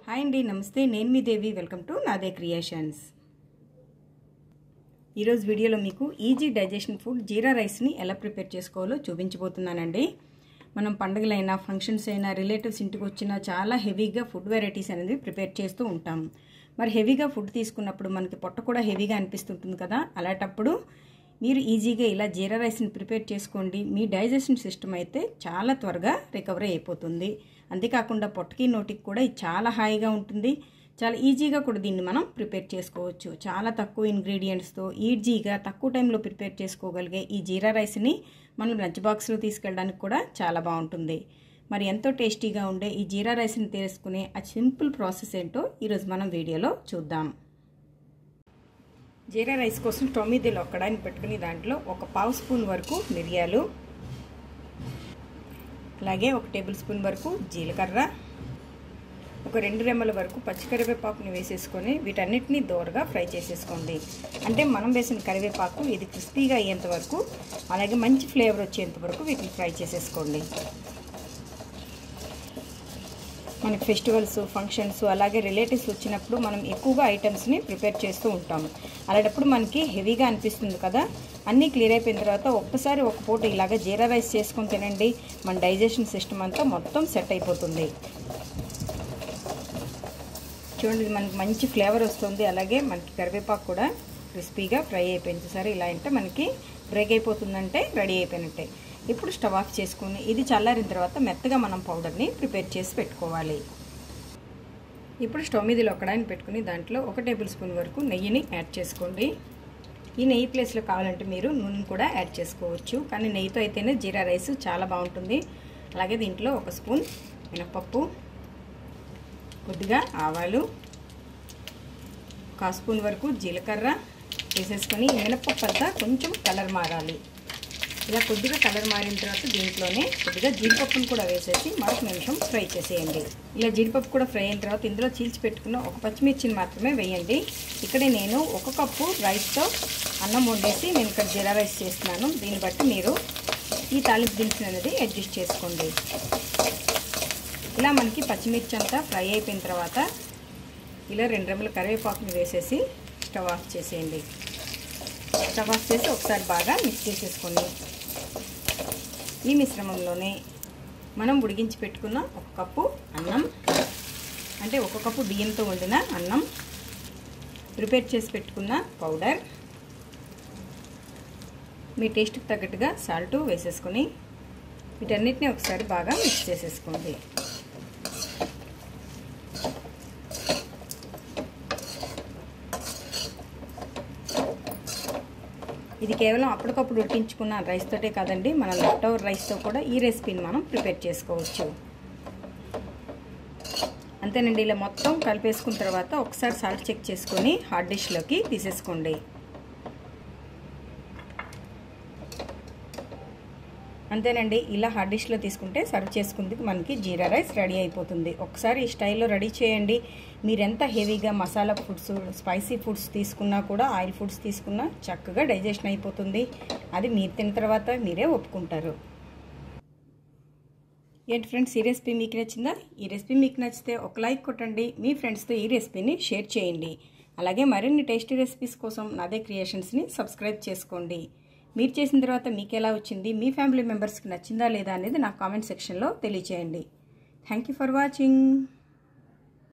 hi అండి నమస్తే నేను మీ Devi welcome to Nade creations ఈరోజు వీడియోలో మీకు ఈజీ డైజెషన్ ఫుడ్ జీరా రైస్ని ఎలా ప్రిపేర్ చేసుకోవాలో చూపించబోతున్నానండి మనం పండుగలైనా ఫంక్షన్స్ అయినా రిలేటివ్స్ ఇంటికి వచ్చినా చాలా హెవీగా ఫుడ్ వెరైటీస్ అనేది ప్రిపేర్ చేస్తూ ఉంటాం మరి హెవీగా ఫుడ్ తీసుకున్నప్పుడు మనకి పొట్ట కూడా హెవీగా అనిపిస్తుంటుంది కదా అలాంటప్పుడు మీరు ఈజీగా ఇలా జీరా రైస్ని ప్రిపేర్ చేసుకోండి మీ డైజెషన్ సిస్టమ్ అయితే చాలా త్వరగా రికవరీ అయిపోతుంది అంతేకాకుండా పొట్టకి నోటికి కూడా ఇది చాలా హాయిగా ఉంటుంది చాలా ఈజీగా కూడా దీన్ని మనం ప్రిపేర్ చేసుకోవచ్చు చాలా తక్కువ ఇంగ్రీడియంట్స్తో ఈజీగా తక్కువ టైంలో ప్రిపేర్ చేసుకోగలిగే ఈ జీరా రైస్ని మనం లంచ్ బాక్స్లో తీసుకెళ్ళడానికి కూడా చాలా బాగుంటుంది మరి ఎంతో టేస్టీగా ఉండే ఈ జీరా రైస్ని తీసుకునే ఆ సింపుల్ ప్రాసెస్ ఏంటో ఈరోజు మనం వీడియోలో చూద్దాం జీరా రైస్ కోసం స్టవ్ మీద ఒక్కడానికి పెట్టుకుని దాంట్లో ఒక పావు స్పూన్ వరకు మిరియాలు అలాగే ఒక టేబుల్ స్పూన్ వరకు జీలకర్ర ఒక రెండు రెమ్మల వరకు పచ్చికరివేపాకుని వేసేసుకొని వీటన్నిటిని దోరగా ఫ్రై చేసేసుకోండి అంటే మనం వేసిన కరివేపాకు ఇది క్రిస్పీగా అయ్యేంత వరకు అలాగే మంచి ఫ్లేవర్ వచ్చేంత వరకు వీటిని ఫ్రై చేసేసుకోండి మనకి ఫెస్టివల్స్ ఫంక్షన్స్ అలాగే రిలేటివ్స్ వచ్చినప్పుడు మనం ఎక్కువగా ఐటమ్స్ని ప్రిపేర్ చేస్తూ ఉంటాం అలాంటప్పుడు మనకి హెవీగా అనిపిస్తుంది కదా అన్నీ క్లియర్ అయిపోయిన తర్వాత ఒక్కసారి ఒక పూట ఇలాగ జీరా రైస్ చేసుకొని తినండి మన డైజెషన్ సిస్టమ్ అంతా మొత్తం సెట్ అయిపోతుంది చూడండి మనకి మంచి ఫ్లేవర్ వస్తుంది అలాగే మనకి కరివేపాకు కూడా క్రిస్పీగా ఫ్రై అయిపోయింది సరే ఇలా అంటే మనకి బ్రేక్ అయిపోతుందంటే రెడీ అయిపోయినట్టే ఇప్పుడు స్టవ్ ఆఫ్ చేసుకుని ఇది చల్లారిన తర్వాత మెత్తగా మనం పౌడర్ని ప్రిపేర్ చేసి పెట్టుకోవాలి ఇప్పుడు స్టవ్ మీద ఒకడాన్ని పెట్టుకుని దాంట్లో ఒక టేబుల్ స్పూన్ వరకు నెయ్యిని యాడ్ చేసుకోండి ఈ నెయ్యి ప్లేస్లో కావాలంటే మీరు నూనె కూడా యాడ్ చేసుకోవచ్చు కానీ నెయ్యితో అయితేనే జీరా రైస్ చాలా బాగుంటుంది అలాగే దీంట్లో ఒక స్పూన్ మినపప్పు కొద్దిగా ఆవాలు ఒక స్పూన్ వరకు జీలకర్ర వేసేసుకొని మినపప్పు అంతా కొంచెం కలర్ మారాలి ఇలా కొద్దిగా కలర్ మారిన తర్వాత దీంట్లోనే కొద్దిగా జీడిపప్పును కూడా వేసేసి మరొక నిమిషం ఫ్రై చేసేయండి ఇలా జీడిపప్పు కూడా ఫ్రై అయిన తర్వాత ఇందులో చీల్చి పెట్టుకున్న ఒక పచ్చిమిర్చిని మాత్రమే వేయండి ఇక్కడే నేను ఒక కప్పు రైస్తో అన్నం వండేసి నేను ఇక్కడ జీరా రైస్ చేస్తున్నాను దీన్ని బట్టి మీరు ఈ తాలింపు దినుసులు అనేది అడ్జస్ట్ చేసుకోండి ఇలా మనకి పచ్చిమిర్చి అంతా ఫ్రై అయిపోయిన తర్వాత ఇలా రెండు రెమ్మల కరివేపాకుని వేసేసి స్టవ్ ఆఫ్ చేసేయండి స్టవ్ ఆఫ్ చేసి ఒకసారి బాగా మిక్స్ చేసేసుకోండి ఈ మిశ్రమంలోనే మనం ఉడికించి పెట్టుకున్న ఒక కప్పు అన్నం అంటే ఒక కప్పు బియ్యంతో వండిన అన్నం ప్రిపేర్ చేసి పెట్టుకున్న పౌడర్ మీ టేస్ట్కి తగ్గట్టుగా సాల్ట్ వేసేసుకొని వీటన్నిటిని ఒకసారి బాగా మిక్స్ చేసేసుకోండి ఇది కేవలం అప్పటికప్పుడు ఉడికించుకున్న రైస్ తోటే కాదండి మన లెఫ్ట్ ఓవర్ రైస్తో కూడా ఈ రెసిపీని మనం ప్రిపేర్ చేసుకోవచ్చు అంతేనండి ఇలా మొత్తం కలిపేసుకున్న తర్వాత ఒకసారి సాల్ట్ చెక్ చేసుకొని హాట్ డిష్లోకి తీసేసుకోండి అంతేనండి ఇలా హాట్ డిష్లో తీసుకుంటే సర్వ్ చేసుకుంది మనకి జీరా రైస్ రెడీ అయిపోతుంది ఒకసారి ఈ స్టైల్లో రెడీ చేయండి మీరెంత హెవీగా మసాలా ఫుడ్స్ స్పైసీ ఫుడ్స్ తీసుకున్నా కూడా ఆయిల్ ఫుడ్స్ తీసుకున్నా చక్కగా డైజెషన్ అయిపోతుంది అది మీరు తిన్న తర్వాత మీరే ఒప్పుకుంటారు ఏంటి ఫ్రెండ్స్ ఈ రెసిపీ మీకు నచ్చిందా ఈ రెసిపీ మీకు నచ్చితే ఒక లైక్ కొట్టండి మీ ఫ్రెండ్స్తో ఈ రెసిపీని షేర్ చేయండి అలాగే మరిన్ని టేస్టీ రెసిపీస్ కోసం నాదే క్రియేషన్స్ని సబ్స్క్రైబ్ చేసుకోండి మీరు చేసిన తర్వాత మీకు ఎలా వచ్చింది మీ ఫ్యామిలీ మెంబర్స్కి నచ్చిందా లేదా అనేది నా కామెంట్ సెక్షన్లో తెలియచేయండి థ్యాంక్ యూ ఫర్ వాచింగ్